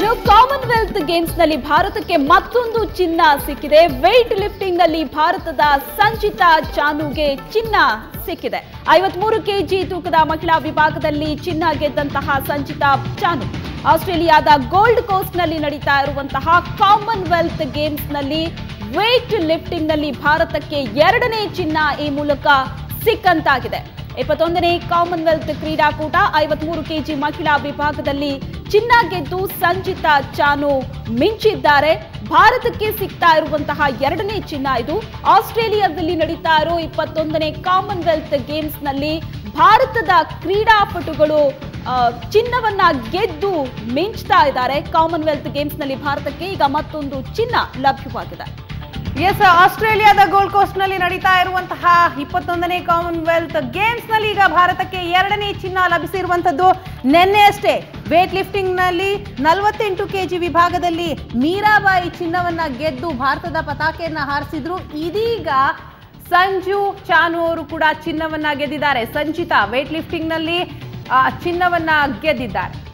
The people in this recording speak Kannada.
ಇನ್ನು ಕಾಮನ್ವೆಲ್ತ್ ಗೇಮ್ಸ್ ನಲ್ಲಿ ಭಾರತಕ್ಕೆ ಮತ್ತೊಂದು ಚಿನ್ನ ಸಿಕ್ಕಿದೆ ವೆಯ್ಟ್ ಲಿಫ್ಟಿಂಗ್ ನಲ್ಲಿ ಭಾರತದ ಸಂಚಿತಾ ಚಾನುಗೆ ಚಿನ್ನ ಸಿಕ್ಕಿದೆ ಐವತ್ಮೂರು ಕೆಜಿ ತೂಕದ ಮಹಿಳಾ ವಿಭಾಗದಲ್ಲಿ ಚಿನ್ನ ಗೆದ್ದಂತಹ ಸಂಚಿತಾ ಚಾನು ಆಸ್ಟ್ರೇಲಿಯಾದ ಗೋಲ್ಡ್ ಕೋಸ್ಟ್ ನಲ್ಲಿ ನಡೀತಾ ಇರುವಂತಹ ಕಾಮನ್ವೆಲ್ತ್ ಗೇಮ್ಸ್ ನಲ್ಲಿ ವೆಯ್ಟ್ ಲಿಫ್ಟಿಂಗ್ ನಲ್ಲಿ ಭಾರತಕ್ಕೆ ಎರಡನೇ ಚಿನ್ನ ಈ ಮೂಲಕ ಸಿಕ್ಕಂತಾಗಿದೆ ಇಪ್ಪತ್ತೊಂದನೇ ಕಾಮನ್ವೆಲ್ತ್ ಕ್ರೀಡಾಕೂಟ ಐವತ್ಮೂರು ಕೆಜಿ ಮಹಿಳಾ ವಿಭಾಗದಲ್ಲಿ ಚಿನ್ನ ಗೆದ್ದು ಸಂಚಿತಾ ಚಾನು ಮಿಂಚಿದ್ದಾರೆ ಭಾರತಕ್ಕೆ ಸಿಗ್ತಾ ಇರುವಂತಹ ಎರಡನೇ ಚಿನ್ನ ಇದು ಆಸ್ಟ್ರೇಲಿಯಾದಲ್ಲಿ ನಡೀತಾ ಇರೋ ಇಪ್ಪತ್ತೊಂದನೇ ಕಾಮನ್ವೆಲ್ತ್ ಗೇಮ್ಸ್ ನಲ್ಲಿ ಭಾರತದ ಕ್ರೀಡಾಪಟುಗಳು ಆ, ಚಿನ್ನವನ್ನ ಗೆದ್ದು ಮಿಂಚ್ತಾ ಇದ್ದಾರೆ ಕಾಮನ್ವೆಲ್ತ್ ಗೇಮ್ಸ್ ನಲ್ಲಿ ಭಾರತಕ್ಕೆ ಈಗ ಮತ್ತೊಂದು ಚಿನ್ನ ಲಭ್ಯವಾಗಿದೆ ಎಸ್ ಆಸ್ಟ್ರೇಲಿಯಾದ ಗೋಲ್ಡ್ ಕೋಸ್ಟ್ ನಲ್ಲಿ ನಡೀತಾ ಇರುವಂತಹ ಇಪ್ಪತ್ತೊಂದನೇ ಕಾಮನ್ವೆಲ್ತ್ ಗೇಮ್ಸ್ ನಲ್ಲಿ ಈಗ ಭಾರತಕ್ಕೆ ಎರಡನೇ ಚಿನ್ನ ಲಭಿಸಿರುವಂತದ್ದು ನಿನ್ನೆ ಅಷ್ಟೇ ವೇಟ್ ಲಿಫ್ಟಿಂಗ್ ನಲ್ಲಿ ನಲವತ್ತೆಂಟು ಕೆಜಿ ವಿಭಾಗದಲ್ಲಿ ಮೀರಾಬಾಯಿ ಚಿನ್ನವನ್ನ ಗೆದ್ದು ಭಾರತದ ಪತಾಕೆಯನ್ನ ಹಾರಿಸಿದ್ರು ಇದೀಗ ಸಂಜು ಚಾನು ಅವರು ಕೂಡ ಚಿನ್ನವನ್ನ ಗೆದ್ದಿದ್ದಾರೆ ಸಂಚಿತಾ ವೇಟ್ ಲಿಫ್ಟಿಂಗ್ ನಲ್ಲಿ ಆ, ಚಿನ್ನವನ್ನ ಗೆದ್ದಿದ್ದಾರೆ